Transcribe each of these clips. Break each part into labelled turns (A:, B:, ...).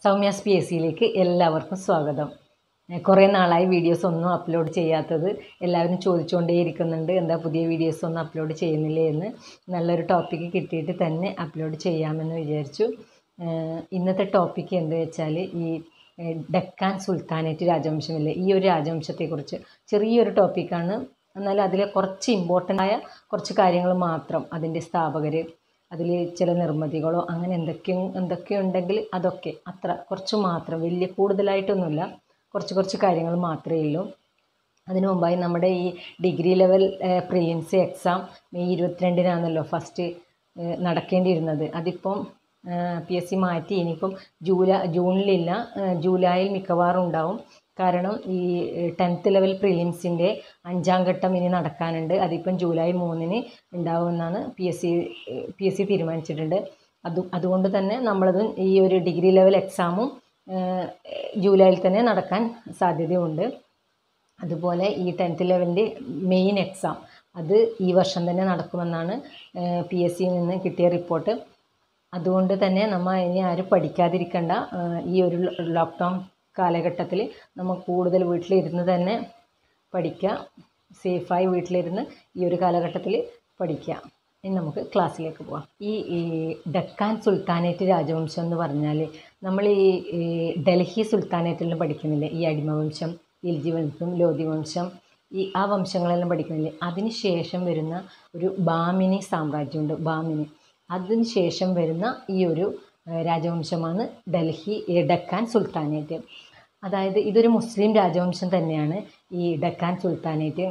A: Soumya's P S സിയിലേക്ക് എല്ലാവർക്കും സ്വാഗതം ഏ, കുറേ നാളായി വീഡിയോസ് ഒന്നും അപ്ലോഡ് ചെയ്യാത്തത് എല്ലാവരും ചോദിച്ചുകൊണ്ടേയിരിക്കുന്നുണ്ട് എന്താ പുതിയ വീഡിയോസ് ഒന്നും അപ്ലോഡ് ചെയ്യുന്നില്ലേ എന്ന് നല്ലൊരു ടോപ്പിക്ക് കിട്ടിയിട്ട് തന്നെ അപ്ലോഡ് ചെയ്യാമെന്ന് വിചാരിച്ചു ഏ, ഇന്നത്തെ ടോപ്പിക്ക് എന്ത് വെച്ചാൽ ഈ ഏ, ഡെക്കാൻ സുൽത്താനേറ്റ് രാജവംശമില്ലേ ഈ ഒരു രാജവംശത്തെക്കുറിച്ച് ചെറിയൊരു ടോപ്പിക്കാണ് എന്നാൽ അതിലെ കുറച്ച് ഇമ്പോർട്ടൻ്റ് ആയ കുറച്ച് കാര്യങ്ങൾ മാത്രം അതിൻ്റെ സ്ഥാപകർ അതിൽ ചില നിർമ്മിതികളോ അങ്ങനെ എന്തൊക്കെയോ എന്തൊക്കെയോ ഉണ്ടെങ്കിൽ അതൊക്കെ അത്ര കുറച്ച് മാത്രം വലിയ കൂടുതലായിട്ടൊന്നുമില്ല കുറച്ച് കുറച്ച് കാര്യങ്ങൾ മാത്രമേ ഉള്ളൂ അതിനു മുമ്പായി നമ്മുടെ ഈ degree level prelims exam May ഇരുപത്തിരണ്ടിനാണല്ലോ ഫസ്റ്റ് നടക്കേണ്ടിയിരുന്നത് അതിപ്പം പി എസ് സി മാറ്റി ഇനിയിപ്പം ജൂലൈ ജൂണിലില്ല ഏഹ് ജൂലൈയിൽ മിക്കവാറും ഉണ്ടാവും കാരണം ഈ ടെൻത്ത് ലെവൽ പ്രിലിംസിൻ്റെ അഞ്ചാം ഘട്ടം ഇനി നടക്കാനുണ്ട് അതിപ്പം ജൂലൈ മൂന്നിന് ഉണ്ടാവുമെന്നാണ് P S C P S C തീരുമാനിച്ചിട്ടുണ്ട് അത് അതുകൊണ്ട് തന്നെ നമ്മളത് ഈ ഒരു ഡിഗ്രി ലെവൽ എക്സാമും ഏഹ് ജൂലൈയിൽ തന്നെ നടക്കാൻ സാധ്യതയുണ്ട് അതുപോലെ ഈ ടെൻത്ത് ലെവലിൻ്റെ മെയിൻ എക്സാം അത് ഈ വർഷം തന്നെ നടക്കുമെന്നാണ് പി എസ് സിയിൽ നിന്ന് കിട്ടിയ റിപ്പോർട്ട് അതുകൊണ്ട് തന്നെ നമ്മൾ ഇനി ആരും പഠിക്കാതിരിക്കേണ്ട ഏഹ് ഈ ഒരു ലോക്ക്ഡൗൺ കാലഘട്ടത്തിൽ നമ്മൾ കൂടുതൽ വീട്ടിലിരുന്ന് തന്നെ പഠിക്കുക സേഫായി വീട്ടിലിരുന്ന് ഈ ഒരു കാലഘട്ടത്തിൽ പഠിക്കുക ഇനി നമുക്ക് ക്ലാസ്സിലേക്ക് പോവാം ഈ ഈ ഡക്കാൻ സുൽത്താനേറ്റ് രാജവംശം എന്ന് പറഞ്ഞാൽ നമ്മൾ ഈ ഈ ഡൽഹി സുൽത്താനേറ്റിൽ പഠിക്കുന്നില്ലേ ഈ അടിമവംശം ഇൽജി വംശം ലോധി വംശം ഈ ആ വംശങ്ങളെല്ലാം പഠിക്കുന്നില്ലേ അതിന് ശേഷം വരുന്ന ഒരു ബാമിനി സാമ്രാജ്യമുണ്ട് ബാമിനി അതിന് ശേഷം വരുന്ന ഈ ഒരു ഏഹ്, രാജവംശമാണ് ഡൽഹി ഏഹ്, ഡക്കാൻ സുൽത്താനേറ്റ് അതായത് ഇതൊരു മുസ്ലിം രാജവംശം തന്നെയാണ് ഈ ഡക്കാൻ സുൽത്താനേറ്റ്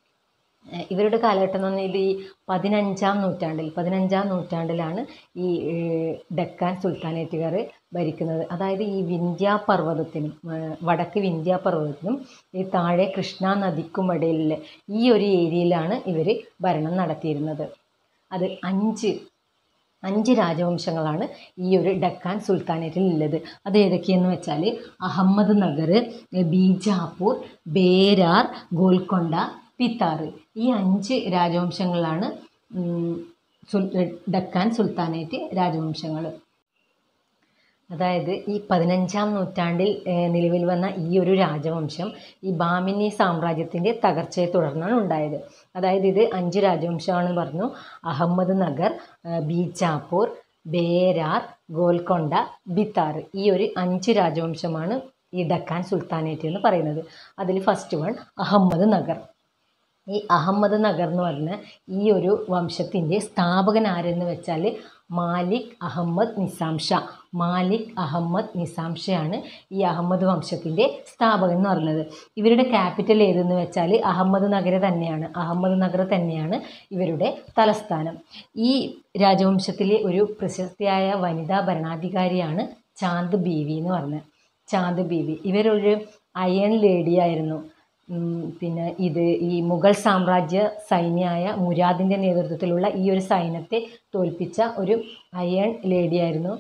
A: ഏഹ് ഇവരുടെ കാലഘട്ടം എന്ന് പറഞ്ഞാൽ ഇത് ഈ പതിനഞ്ചാം നൂറ്റാണ്ടിൽ പതിനഞ്ചാം നൂറ്റാണ്ടിലാണ് ഈ ഏഹ്, ഡക്കാൻ സുൽത്താനേറ്റുകാർ ഭരിക്കുന്നത് അതായത് ഈ വിന്ധ്യ പർവ്വതത്തിനും ഏഹ്, വടക്ക് വിന്ധ്യ പർവ്വതത്തിനും ഈ താഴെ കൃഷ്ണ നദിക്കും ഇടയിലെ ഈ ഒരു ഏരിയയിലാണ് ഇവർ ഭരണം നടത്തിയിരുന്നത് അത് അഞ്ച് അഞ്ച് രാജവംശങ്ങളാണ് ഈ ഒരു ഡക്കാൻ സുൽത്താനേറ്റിൽ ഉള്ളത് അത് ഏതൊക്കെയെന്ന് വെച്ചാൽ അഹമ്മദ് നഗർ ബീജാപ്പൂർ ബേരാർ ഗോൽക്കൊണ്ട പിത്താറ് ഈ അഞ്ച് രാജവംശങ്ങളാണ് ഉം, സുൽ ഡക്കാൻ സുൽത്താനേറ്റ് രാജവംശങ്ങൾ അതായത് ഈ പതിനഞ്ചാം നൂറ്റാണ്ടിൽ ഏഹ്, നിലവിൽ വന്ന ഈ ഒരു രാജവംശം ഈ ബാമിനി സാമ്രാജ്യത്തിൻ്റെ തകർച്ചയെ തുടർന്നാണ് ഉണ്ടായത് അതായത് ഇത് അഞ്ച് രാജവംശമാണെന്ന് പറഞ്ഞു അഹമ്മദ് നഗർ ഏഹ്, ബീജാപ്പൂർ ബേരാർ ഗോൽക്കൊണ്ട ബിത്താർ ഈ ഒരു അഞ്ച് രാജവംശമാണ് ഈ ഡക്കാൻ സുൽത്താനേറ്റ് എന്ന് പറയുന്നത് അതിൽ ഫസ്റ്റ് വൺ അഹമ്മദ് നഗർ ഈ അഹമ്മദ് നഗർ എന്ന് പറഞ്ഞ ഈ ഒരു വംശത്തിൻ്റെ സ്ഥാപകൻ ആരെന്ന് വെച്ചാൽ മാലിക് അഹമ്മദ് നിസാം ഷാ മാലിക് അഹമ്മദ് നിസാം ഷയാണ് ഈ അഹമ്മദ് വംശത്തിൻ്റെ സ്ഥാപകൻ എന്ന് പറയുന്നത് ഇവരുടെ ക്യാപിറ്റൽ ഏതെന്ന് വെച്ചാൽ അഹമ്മദ് നഗർ തന്നെയാണ് അഹമ്മദ് നഗർ തന്നെയാണ് ഇവരുടെ തലസ്ഥാനം ഈ രാജവംശത്തിലെ ഒരു പ്രശസ്തിയായ വനിതാ ഭരണാധികാരിയാണ് ചാന്ദ് ബീവി എന്ന് പറഞ്ഞത് ചാന്ദ് ബീവി ഇവരൊരു അയൺ ലേഡിയായിരുന്നു ഉം, പിന്നെ ഇത് ഈ മുഗൾ സാമ്രാജ്യ സൈന്യമായ മുരാദിൻ്റെ നേതൃത്വത്തിലുള്ള ഈ ഒരു സൈന്യത്തെ തോൽപ്പിച്ച ഒരു അയൺ ലേഡിയായിരുന്നു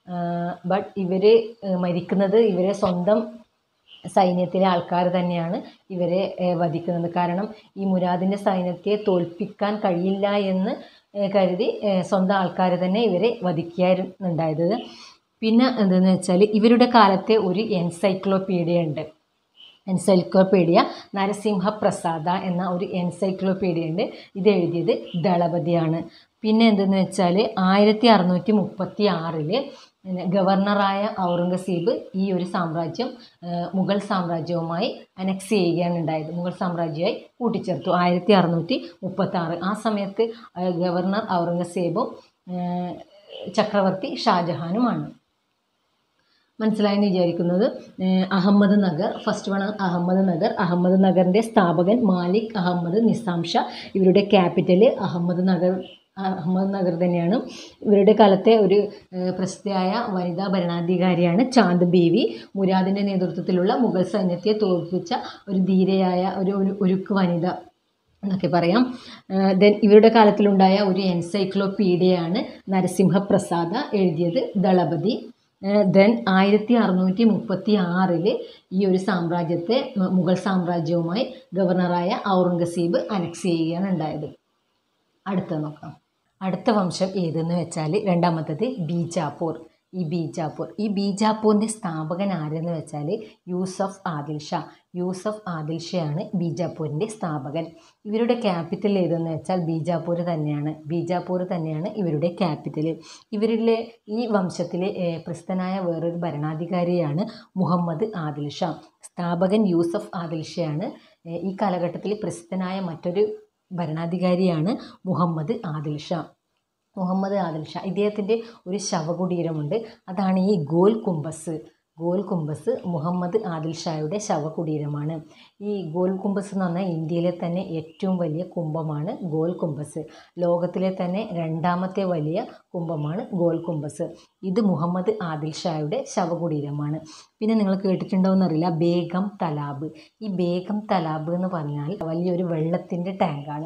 A: ബട്ട് ഇവർ മരിക്കുന്നത് ഇവരെ സ്വന്തം സൈന്യത്തിലെ ആൾക്കാർ തന്നെയാണ് ഇവരെ ഏഹ്, വധിക്കുന്നത് കാരണം ഈ മുരാദിൻ്റെ സൈന്യത്തെ തോൽപ്പിക്കാൻ കഴിയില്ല എന്ന് ഏഹ്, കരുതി ഏഹ്, സ്വന്തം ആൾക്കാർ തന്നെ ഇവരെ വധിക്കാറുണ്ടായത് പിന്നെ എന്തെന്ന് വെച്ചാൽ ഇവരുടെ കാലത്തെ ഒരു എൻസൈക്ലോപീഡിയ ഉണ്ട് എൻസൈക്ലോപീഡിയ നരസിംഹ പ്രസാദ എന്ന ഒരു എൻസൈക്ലോപീഡിയ ഉണ്ട് ഇത് എഴുതിയത് ദളപതിയാണ് പിന്നെ എന്തെന്ന് വെച്ചാൽ ആയിരത്തി അറുന്നൂറ്റി മുപ്പത്തി ആറില് ഗവർണറായ ഔറംഗസീബ് ഈ ഒരു സാമ്രാജ്യം ഏഹ്, മുഗൾ സാമ്രാജ്യവുമായി അനക്സ് ചെയ്യുകയാണ് ഉണ്ടായത് മുഗൾ സാമ്രാജ്യമായി കൂട്ടിച്ചേർത്തു ആയിരത്തി അറുന്നൂറ്റി മുപ്പത്തി ആറ് ആ സമയത്ത് ഏഹ്, ഗവർണർ ഔറംഗസേബും ഏഹ്, ചക്രവർത്തി ഷാജഹാനുമാണ് മനസ്സിലായെന്ന് വിചാരിക്കുന്നത് ഏഹ് Ahmednagar first one Ahmednagar അഹമ്മദ് നഗറിൻ്റെ സ്ഥാപകൻ മാലിക് അഹമ്മദ് നിസാം ഷാ ഇവരുടെ capital Ahmednagar Ahmednagar തന്നെയാണ് ഇവരുടെ കാലത്തെ ഒരു ഏഹ് പ്രസിദ്ധിയായ വനിതാ ഭരണാധികാരിയാണ് ചാന്ദ് ബീവി മുരാദിൻ്റെ നേതൃത്വത്തിലുള്ള മുഗൾ സൈന്യത്തെ തോൽപ്പിച്ച ഒരു ധീരയായ ഒരു ഒരു ഉരുക്ക് വനിത എന്നൊക്കെ പറയാം ദെൻ ഇവരുടെ കാലത്തിലുണ്ടായ ഒരു എൻസൈക്ലോപീഡിയയാണ് നരസിംഹപ്രസാദ എഴുതിയത് ദളപതി ദെൻ ആയിരത്തി അറുന്നൂറ്റി മുപ്പത്തി ആറില് ഈ ഒരു സാമ്രാജ്യത്തെ മ- മുഗൾ സാമ്രാജ്യവുമായി ഗവർണറായ ഔറംഗസീബ് അനക്സ് ചെയ്യുകയാണ് ഉണ്ടായത് അടുത്ത നോക്കാം അടുത്ത വംശം ഏതെന്ന് വെച്ചാൽ രണ്ടാമത്തത് ബീജാപ്പൂർ ഈ ബീജാപ്പൂർ ഈ ബീജാപ്പൂരിൻ്റെ സ്ഥാപകൻ ആരെന്ന് വെച്ചാൽ യൂസഫ് ആദിൽ ഷാ യൂസഫ് ആദിൽ ഷയാണ് ബീജാപ്പൂരിൻ്റെ സ്ഥാപകൻ ഇവരുടെ ക്യാപിറ്റൽ ഏതെന്ന് വെച്ചാൽ ബീജാപ്പൂർ തന്നെയാണ് ബീജാപ്പൂർ തന്നെയാണ് ഇവരുടെ ക്യാപിറ്റൽ ഇവരിലെ ഈ വംശത്തിലെ ഏഹ്, പ്രസിദ്ധനായ വേറൊരു ഭരണാധികാരിയാണ് മുഹമ്മദ് ആദിൽ ഷാ സ്ഥാപകൻ യൂസഫ് ആദിൽ ഷയാണ് ഏഹ്, ഈ കാലഘട്ടത്തിൽ പ്രസിദ്ധനായ മറ്റൊരു ഭരണാധികാരിയാണ് മുഹമ്മദ് ആദിൽ ഷാ മുഹമ്മദ് ആദിൽ ഷാ ഇദ്ദേഹത്തിൻ്റെ ഒരു ശവകുടീരമുണ്ട് അതാണ് ഈ ഗോൽ കുംബസ് ഗോൽ കുംബസ് മുഹമ്മദ് ആദിൽ ഷായുടെ ശവകുടീരമാണ് ഈ ഗോൽ കുംബസ് എന്ന് പറഞ്ഞാൽ ഇന്ത്യയിലെ തന്നെ ഏറ്റവും വലിയ കുംഭമാണ് ഗോൽ കുംബസ് ലോകത്തിലെ തന്നെ രണ്ടാമത്തെ വലിയ കുംഭമാണ് ഗോൽ കുംബസ് ഇത് മുഹമ്മദ് ആദിൽ ഷായുടെ ശവകുടീരമാണ് പിന്നെ നിങ്ങൾ കേട്ടിട്ടുണ്ടോ എന്നറിയില്ല ബേഗം തലാബ് ഈ ബേഗം തലാബ് എന്ന് പറഞ്ഞാൽ വലിയൊരു വെള്ളത്തിൻ്റെ ടാങ്കാണ്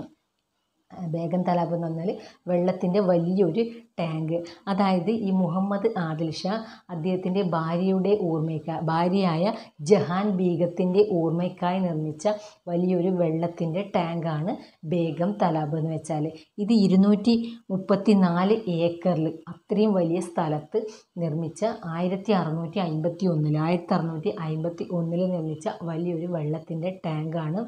A: ബേഗം തലാബ് എന്ന് പറഞ്ഞാൽ വെള്ളത്തിൻ്റെ വലിയൊരു ടാങ്ക് അതായത് ഈ മുഹമ്മദ് ആദിൽ ഷാ അദ്ദേഹത്തിൻ്റെ ഭാര്യയുടെ ഓർമ്മയ്ക്കായി ഭാര്യയായ ജഹാൻ ബീഗത്തിൻ്റെ ഓർമ്മയ്ക്കായി നിർമ്മിച്ച വലിയൊരു വെള്ളത്തിൻ്റെ ടാങ്കാണ് ബേഗം തലാബ് എന്ന് വെച്ചാൽ ഇത് ഇരുന്നൂറ്റി മുപ്പത്തി നാല് ഏക്കറിൽ അത്രയും വലിയ സ്ഥലത്ത് നിർമ്മിച്ച ആയിരത്തി അറുന്നൂറ്റി അമ്പത്തി ഒന്നിൽ ആയിരത്തി അറുന്നൂറ്റി അമ്പത്തി ഒന്നിൽ നിർമ്മിച്ച വലിയൊരു വെള്ളത്തിൻ്റെ ടാങ്കാണ്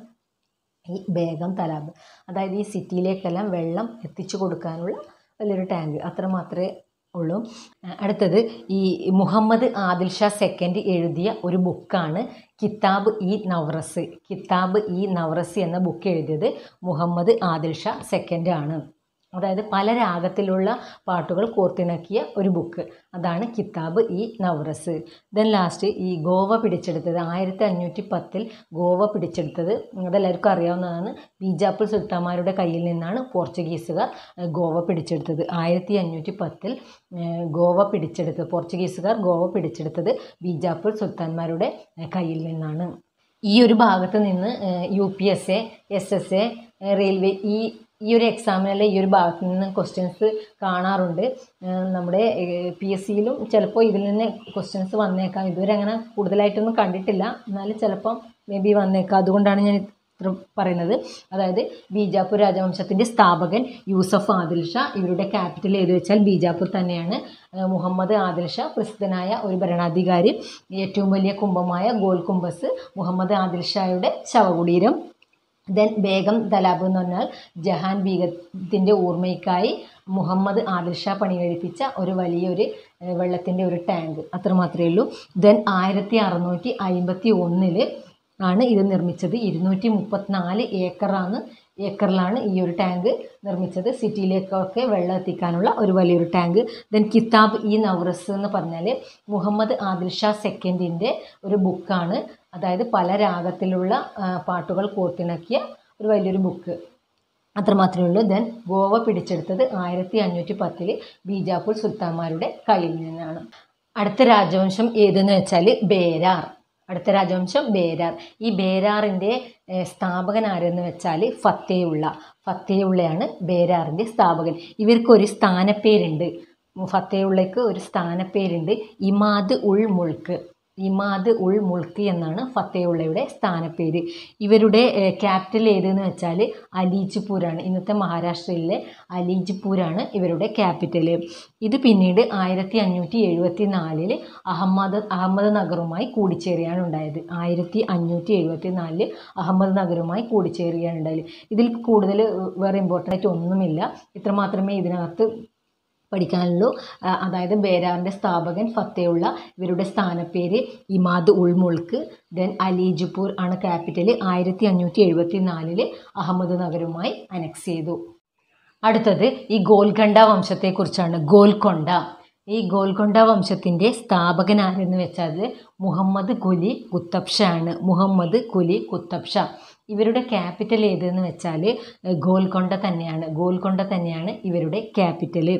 A: ഈ ബേഗം തലാബ് അതായത് ഈ സിറ്റിയിലേക്കെല്ലാം വെള്ളം എത്തിച്ചു കൊടുക്കാനുള്ള വലിയൊരു ടാങ്ക് അത്ര മാത്രമേ ഉള്ളൂ ആ, അടുത്തത് ഈ മുഹമ്മദ് ആദിൽ ഷാ സെക്കൻഡ് എഴുതിയ ഒരു ബുക്കാണ് കിതാബ് ഇ നവറസ് കിതാബ് ഇ നവറസ് എന്ന ബുക്ക് എഴുതിയത് മുഹമ്മദ് ആദിൽ ഷാ സെക്കൻഡ് ആണ് അതായത് പല രാഗത്തിലുള്ള പാട്ടുകൾ കോർത്തിണക്കിയ ഒരു ബുക്ക് അതാണ് കിതാബ് ഇ നവറസ് ദെൻ ലാസ്റ്റ് ഈ ഗോവ പിടിച്ചെടുത്തത് ആയിരത്തി അഞ്ഞൂറ്റി പത്തിൽ ഗോവ പിടിച്ചെടുത്തത് അതെല്ലാവർക്കും അറിയാവുന്നതാണ് ബീജാപ്പൂർ സുൽത്താന്മാരുടെ കയ്യിൽ നിന്നാണ് പോർച്ചുഗീസുകാർ ഏഹ്, ഗോവ പിടിച്ചെടുത്തത് ആയിരത്തി അഞ്ഞൂറ്റി പത്തിൽ ഏഹ്, ഗോവ പിടിച്ചെടുത്തത് പോർച്ചുഗീസുകാർ ഗോവ പിടിച്ചെടുത്തത് ബീജാപ്പൂർ സുൽത്താന്മാരുടെ ഏഹ്, കയ്യിൽ നിന്നാണ് ഈ ഒരു ഭാഗത്ത് നിന്ന് U P S A S S A railway ഈ ഈ ഒരു എക്സാമിനല്ല ഈ ഒരു ഭാഗത്ത് നിന്ന് ക്വസ്റ്റ്യൻസ് കാണാറുണ്ട് ഏഹ് നമ്മുടെ പി എസ് സിയിലും ചിലപ്പോൾ ഇതിൽ നിന്ന് ക്വസ്റ്റ്യൻസ് വന്നേക്കാം ഇതുവരെ അങ്ങനെ കൂടുതലായിട്ടൊന്നും കണ്ടിട്ടില്ല എന്നാലും ചിലപ്പം മേ ബി വന്നേക്കാം അതുകൊണ്ടാണ് ഞാൻ ഇത്ര പറയുന്നത് അതായത് ബീജാപ്പൂർ രാജവംശത്തിൻ്റെ സ്ഥാപകൻ യൂസഫ് ആദിൽ ഷാ ഇവരുടെ ക്യാപിറ്റൽ ഏത് വെച്ചാൽ ബീജാപ്പൂർ തന്നെയാണ് ഏഹ് മുഹമ്മദ് ആദിൽ ഷാ പ്രസിദ്ധനായ ഒരു ഭരണാധികാരി ഏറ്റവും വലിയ കുംഭമായ ഗോൽ കുംഭസ് മുഹമ്മദ് ആദിൽ ഷായുടെ ശവകുടീരം ദെൻ ബേഗം തലാബ് എന്ന് പറഞ്ഞാൽ ജഹാൻ ബീഗത്തിൻ്റെ ഓർമ്മയ്ക്കായി മുഹമ്മദ് ആദിൽ ഷാ പണി കഴിപ്പിച്ച ഒരു വലിയൊരു ഏഹ്, വെള്ളത്തിൻ്റെ ഒരു ടാങ്ക് അത്ര മാത്രമേ ഉള്ളൂ ദെൻ ആയിരത്തി അറുന്നൂറ്റി അമ്പത്തി ഒന്നില് ആണ് ഇത് നിർമ്മിച്ചത് ഇരുന്നൂറ്റി മുപ്പത്തിനാല് ഏക്കറാണ് ഏക്കറിലാണ് ഈ ഒരു ടാങ്ക് നിർമ്മിച്ചത് സിറ്റിയിലേക്കൊക്കെ വെള്ളം എത്തിക്കാനുള്ള ഒരു വലിയൊരു ടാങ്ക് ദെൻ കിതാബ് ഇ നവറസ് എന്ന് പറഞ്ഞാൽ മുഹമ്മദ് ആദിൽ ഷാ സെക്കൻഡിൻ്റെ ഒരു ബുക്കാണ് അതായത് പല രാഗത്തിലുള്ള ആ, പാട്ടുകൾ കോർത്തിണക്കിയ ഒരു വലിയൊരു ബുക്ക് അത്ര മാത്രമേ ഉള്ളൂ ദെൻ ഗോവ പിടിച്ചെടുത്തത് ആയിരത്തി അഞ്ഞൂറ്റി പത്തിൽ ബീജാപ്പൂർ സുൽത്താന്മാരുടെ കയ്യിൽ നിന്നാണ് അടുത്ത രാജവംശം ഏതെന്ന് വെച്ചാൽ ബേരാർ അടുത്ത രാജവംശം ബേരാർ ഈ ബേരാറിൻ്റെ ഏഹ്, സ്ഥാപകൻ ആരെന്ന് വെച്ചാൽ ഫത്തേയുള്ള ഫത്തേയുള്ളയാണ് ബേരാറിൻ്റെ സ്ഥാപകൻ ഇവർക്കൊരു സ്ഥാനപ്പേരുണ്ട് ഫത്തേയുള്ളയ്ക്ക് ഒരു സ്ഥാനപ്പേരുണ്ട് ഇമാദ് ഉൾ മുൾക്ക് ഇമാദ് ഉൾ മുൾക്ക് എന്നാണ് ഫത്തേയുള്ളയുടെ സ്ഥാനപ്പേര് ഇവരുടെ ക്യാപിറ്റൽ ഏതെന്ന് വെച്ചാൽ അലീജ്പൂരാണ് ഇന്നത്തെ മഹാരാഷ്ട്രയിലെ അലീജ്പൂരാണ് ഇവരുടെ ക്യാപിറ്റൽ ഇത് പിന്നീട് ആയിരത്തി അഞ്ഞൂറ്റി എഴുപത്തി നാലില് അഹമ്മദ് അഹമ്മദ് നഗറുമായി കൂടിച്ചേരുകയാണ് ഉണ്ടായത് ആയിരത്തി അഞ്ഞൂറ്റി എഴുപത്തി നാലില് അഹമ്മദ് നഗറുമായി കൂടിച്ചേരുകയാണ് ഉണ്ടായത് ഇതിൽ കൂടുതൽ വേറെ ഇമ്പോർട്ടൻ്റ് ആയിട്ട് ഒന്നുമില്ല ഇത്ര മാത്രമേ ഇതിനകത്ത് പഠിക്കാനുള്ളൂ ആ, അതായത് ബേരാറിൻ്റെ സ്ഥാപകൻ ഫത്തേയുള്ള ഇവരുടെ സ്ഥാനപ്പേര് ഇമാദ് ഉൾ മുൾക്ക് ദെൻ അലീജ്പൂർ ആണ് ക്യാപിറ്റൽ ആയിരത്തി അഞ്ഞൂറ്റി എഴുപത്തി നാലില് അഹമ്മദ് നഗരുമായി അനക്സ് ചെയ്തു അടുത്തത് ഈ ഗോൽക്കൊണ്ട വംശത്തെക്കുറിച്ചാണ് ഗോൽക്കൊണ്ട ഈ ഗോൽക്കൊണ്ട വംശത്തിൻ്റെ സ്ഥാപകൻ ആരെന്ന് വെച്ചാൽ മുഹമ്മദ് കുലി കുത്തബ് ഷാ ആണ് മുഹമ്മദ് കുലി കുത്തബ് ഷാ ഇവരുടെ ക്യാപിറ്റൽ ഏതെന്ന് വെച്ചാൽ ഗോൽക്കൊണ്ട തന്നെയാണ് ഗോൽക്കൊണ്ട തന്നെയാണ് ഇവരുടെ ക്യാപിറ്റൽ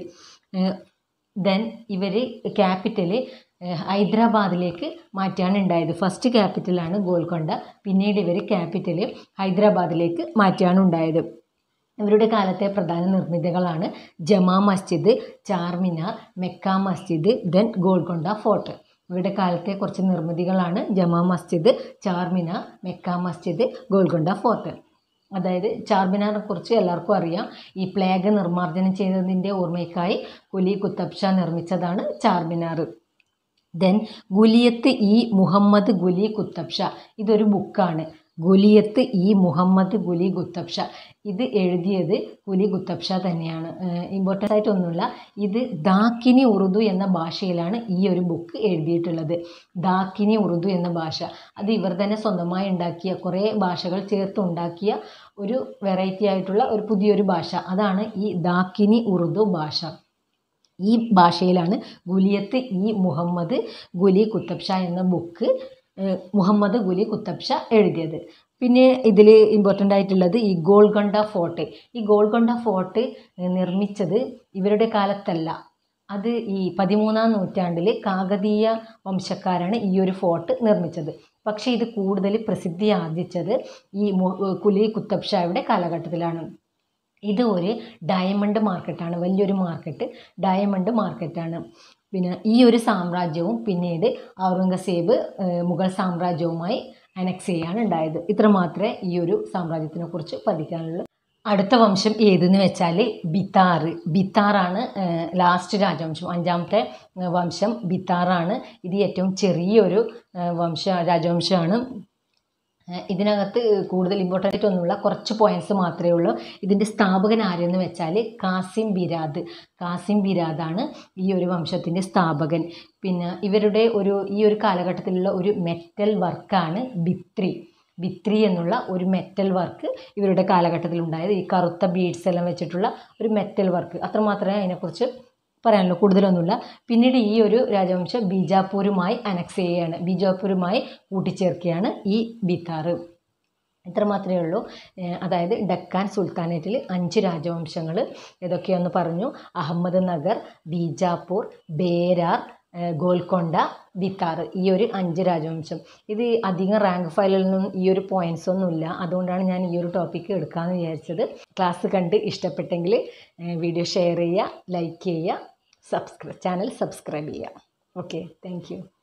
A: ദെൻ ഇവർ ക്യാപിറ്റൽ ഹൈദരാബാദിലേക്ക് മാറ്റാണ് ഉണ്ടായത് ഫസ്റ്റ് ക്യാപിറ്റലാണ് ഗോൽക്കൊണ്ട പിന്നീട് ഇവർ ക്യാപിറ്റൽ ഹൈദരാബാദിലേക്ക് മാറ്റാണ് ഉണ്ടായത് ഇവരുടെ കാലത്തെ പ്രധാന നിർമ്മിതികളാണ് ജമാ മസ്ജിദ് ചാർമിനാർ മെക്ക മസ്ജിദ് ദെൻ ഗോൾക്കൊണ്ട ഫോർട്ട് ഇവരുടെ കാലത്തെ കുറച്ച് നിർമ്മിതികളാണ് ജമാ മസ്ജിദ് ചാർമിനാർ മെക്ക മസ്ജിദ് ഗോൽക്കൊണ്ട ഫോർട്ട് അതായത് ചാർമിനാറിനെ കുറിച്ച് എല്ലാവർക്കും അറിയാം ഈ പ്ലേഗ് നിർമ്മാർജ്ജനം ചെയ്തതിൻ്റെ ഓർമ്മയ്ക്കായി കുലി കുത്തബ് ഷാ നിർമ്മിച്ചതാണ് ചാർമിനാർ ദെൻ ഗുലിയത്ത് ഇ മുഹമ്മദ് ഗുലി കുത്തബ് ഷാ ഇതൊരു ബുക്കാണ് ഗുലിയത്ത് ഇ മുഹമ്മദ് ഗുലി കുത്തബ് ഷാ ഇത് എഴുതിയത് കുലി കുത്തബ് ഷാ തന്നെയാണ് ഇമ്പോർട്ടൻ്റ് ആയിട്ടൊന്നുമില്ല ഇത് ദാക്കിനി ഉറുദു എന്ന ഭാഷയിലാണ് ഈ ഒരു ബുക്ക് എഴുതിയിട്ടുള്ളത് ദാക്കിനി ഉറുദു എന്ന ഭാഷ അത് ഇവർ തന്നെ സ്വന്തമായി ഉണ്ടാക്കിയ കുറേ ഭാഷകൾ ചേർത്ത് ഉണ്ടാക്കിയ ഒരു വെറൈറ്റി ആയിട്ടുള്ള ഒരു പുതിയൊരു ഭാഷ അതാണ് ഈ ദാക്കിനി ഉറുദു ഭാഷ ഈ ഭാഷയിലാണ് ഗുലിയത്ത് ഇ മുഹമ്മദ് ഗുലി കുത്തബ് ഷാ എന്ന ബുക്ക് ഏഹ്, മുഹമ്മദ് ഗുലി കുത്തബ് ഷാ എഴുതിയത് പിന്നെ ഇതിൽ ഇമ്പോർട്ടൻ്റ് ആയിട്ടുള്ളത് ഈ ഗോൾക്കൊണ്ട ഫോർട്ട് ഈ ഗോൾക്കൊണ്ട ഫോർട്ട് നിർമ്മിച്ചത് ഇവരുടെ കാലത്തല്ല അത് ഈ പതിമൂന്നാം നൂറ്റാണ്ടിൽ കാകതീയ വംശക്കാരാണ് ഈ ഒരു ഫോർട്ട് നിർമ്മിച്ചത് പക്ഷേ ഇത് കൂടുതൽ പ്രസിദ്ധി ആർജിച്ചത് ഈ മു- കുലി കുത്തബ് ഷായുടെ കാലഘട്ടത്തിലാണ് ഇത് ഒരു ഡയമണ്ട് മാർക്കറ്റാണ് വലിയൊരു മാർക്കറ്റ് ഡയമണ്ട് മാർക്കറ്റാണ് പിന്നെ ഈ ഒരു സാമ്രാജ്യവും പിന്നീട് ഔറംഗസേബ് ഏഹ്, മുഗൾ സാമ്രാജ്യവുമായി അനക്സ് ചെയ്യാണ് ഉണ്ടായത് ഇത്ര മാത്രമേ ഈ ഒരു സാമ്രാജ്യത്തിനെ കുറിച്ച് പഠിക്കാനുള്ളൂ അടുത്ത വംശം ഏതെന്ന് വെച്ചാൽ ബിത്താർ ബിത്താറാണ് ലാസ്റ്റ് രാജവംശം അഞ്ചാമത്തെ ഏഹ്, വംശം ബിത്താറാണ് ഇത് ഏറ്റവും ചെറിയൊരു ഏഹ്, വംശ രാജവംശമാണ് ഏഹ് ഇതിനകത്ത് കൂടുതൽ ഇമ്പോർട്ടൻ്റ് ആയിട്ടൊന്നുമില്ല കുറച്ച് പോയിന്റ്സ് മാത്രമേ ഉള്ളൂ ഇതിൻ്റെ സ്ഥാപകൻ ആരെന്ന് വെച്ചാൽ കാസിം ബിരാദ് കാസിം ബിരാദാണ് ഈ ഒരു വംശത്തിൻ്റെ സ്ഥാപകൻ പിന്നെ ഇവരുടെ ഒരു ഈ ഒരു കാലഘട്ടത്തിലുള്ള ഒരു മെറ്റൽ വർക്കാണ് ബിത്രി ബിത്രി എന്നുള്ള ഒരു മെറ്റൽ വർക്ക് ഇവരുടെ കാലഘട്ടത്തിൽ ഉണ്ടായത് ഈ കറുത്ത ബീഡ്സ് എല്ലാം വെച്ചിട്ടുള്ള ഒരു മെറ്റൽ വർക്ക് അത്രമാത്രമേ അതിനെക്കുറിച്ച് പറയാനുള്ളൂ കൂടുതലൊന്നുമില്ല പിന്നീട് ഈ ഒരു രാജവംശം ബീജാപ്പൂരുമായി അനക്സ് ചെയ്യുകയാണ് ബീജാപ്പൂരുമായി കൂട്ടിച്ചേർക്കുകയാണ് ഈ ബിത്താറ് ഇത്ര മാത്രമേ ഉള്ളൂ ഏഹ് അതായത് ഡക്കാൻ സുൽത്താനേറ്റിൽ അഞ്ച് രാജവംശങ്ങൾ ഏതൊക്കെയാണെന്ന് പറഞ്ഞു അഹമ്മദ് നഗർ ബീജാപ്പൂർ ബേരാർ ഏഹ് ഗോൽക്കൊണ്ട ബിത്താർ ഈ ഒരു അഞ്ച് രാജവംശം ഇത് അധികം റാങ്ക് ഫയലിൽ നിന്നും ഈ ഒരു പോയിന്റ്സ് ഒന്നുമില്ല അതുകൊണ്ടാണ് ഞാൻ ഈ ഒരു ടോപ്പിക്ക് എടുക്കാമെന്ന് വിചാരിച്ചത് ക്ലാസ് കണ്ട് ഇഷ്ടപ്പെട്ടെങ്കിൽ വീഡിയോ ഷെയർ ചെയ്യുക ലൈക്ക് ചെയ്യുക സബ്സ്ക്രൈബ് ചാനൽ സബ്സ്ക്രൈബ് ചെയ്യുക ഓക്കെ താങ്ക് യു